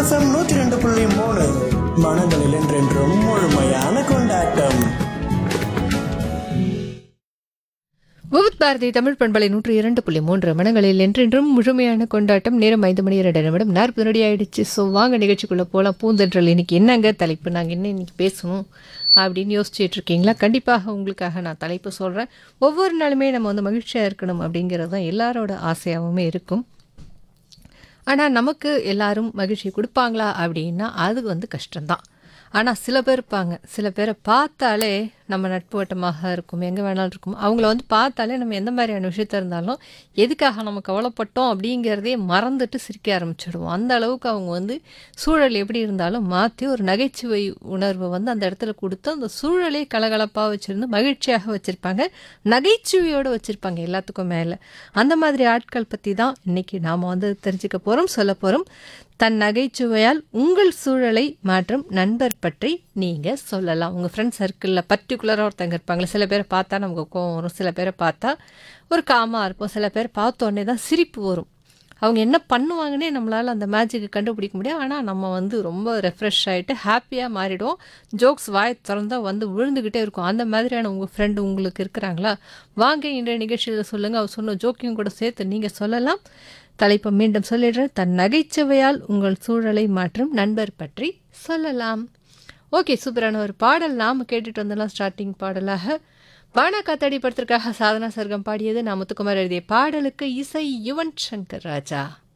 FM நூத்தி ரெண்டு புள்ளி மூணு மனங்களில் என்றென்றும் முழுமையான கொண்டாட்டம் விவித் பாரதி தமிழ் பண்பலை நூற்றி இரண்டு புள்ளி மூன்று மனங்களில் என்றென்றும் முழுமையான கொண்டாட்டம் நேரம் ஐந்து மணி இரண்டு நிமிடம் நாற்பது நொடி ஆயிடுச்சு ஸோ வாங்க நிகழ்ச்சிக்குள்ளே போகலாம் பூந்தென்றல் இன்னைக்கு என்னங்க தலைப்பு நாங்கள் என்ன இன்னைக்கு பேசணும் அப்படின்னு யோசிச்சுட்டு இருக்கீங்களா கண்டிப்பாக உங்களுக்காக நான் தலைப்பு சொல்கிறேன் ஒவ்வொரு நாளுமே நம்ம வந்து மகிழ்ச்சியாக இருக்கணும் அப்படிங்கிறது தான் எல்லாரோட ஆசையாகவுமே இருக்கும் ஆனால் நமக்கு எல்லாரும் மகிழ்ச்சி கொடுப்பாங்களா அப்படின்னா அது வந்து கஷ்டம்தான் ஆனால் சில பேர் இருப்பாங்க சில பேரை பார்த்தாலே நம்ம நட்பு வட்டமாக இருக்கும் எங்கே வேணாலும் இருக்கும் அவங்கள வந்து பார்த்தாலே நம்ம எந்த மாதிரியான விஷயத்த இருந்தாலும் எதுக்காக நம்ம கவலைப்பட்டோம் அப்படிங்கிறதே மறந்துட்டு சிரிக்க ஆரம்பிச்சிடுவோம் அந்த அளவுக்கு அவங்க வந்து சூழல் எப்படி இருந்தாலும் மாற்றி ஒரு நகைச்சுவை உணர்வை வந்து அந்த இடத்துல கொடுத்து அந்த சூழலே கலகலப்பாக வச்சுருந்து மகிழ்ச்சியாக வச்சுருப்பாங்க நகைச்சுவையோடு வச்சுருப்பாங்க எல்லாத்துக்கும் மேலே அந்த மாதிரி ஆட்கள் பற்றி தான் இன்றைக்கி நாம் வந்து தெரிஞ்சுக்க போகிறோம் சொல்ல போகிறோம் தன் நகைச்சுவையால் உங்கள் சூழலை மாற்றும் நண்பர் பற்றி நீங்கள் சொல்லலாம் உங்கள் ஃப்ரெண்ட் சர்க்கிளில் பர்டிகுலராக ஒருத்தங்க இருப்பாங்களே சில பேரை பார்த்தா நமக்கு கோவம் வரும் சில பேரை பார்த்தா ஒரு காமாக இருப்போம் சில பேர் பார்த்த உடனே தான் சிரிப்பு வரும் அவங்க என்ன பண்ணுவாங்கன்னே நம்மளால் அந்த மேஜிக்கை கண்டுபிடிக்க முடியும் ஆனால் நம்ம வந்து ரொம்ப ரெஃப்ரெஷ் ஆகிட்டு ஹாப்பியாக மாறிடுவோம் ஜோக்ஸ் வாய் திறந்தா வந்து விழுந்துக்கிட்டே இருக்கும் அந்த மாதிரியான உங்கள் ஃப்ரெண்டு உங்களுக்கு இருக்கிறாங்களா வாங்க இன்றைய நிகழ்ச்சியில் சொல்லுங்கள் அவர் சொன்ன ஜோக்கையும் கூட சேர்த்து நீங்கள் சொல்லலாம் தலைப்பை மீண்டும் சொல்லிடுறேன் தன் நகைச்சுவையால் உங்கள் சூழலை மாற்றும் நண்பர் பற்றி சொல்லலாம் ஓகே சூப்பரான ஒரு பாடல் நாம் கேட்டுட்டு வந்தலாம் ஸ்டார்டிங் பாடலாக வானா காத்தாடி படத்திற்காக சாதனா சர்க்கம் பாடியது நான் முத்துக்குமார் எழுதிய பாடலுக்கு இசை யுவன் சங்கர் ராஜா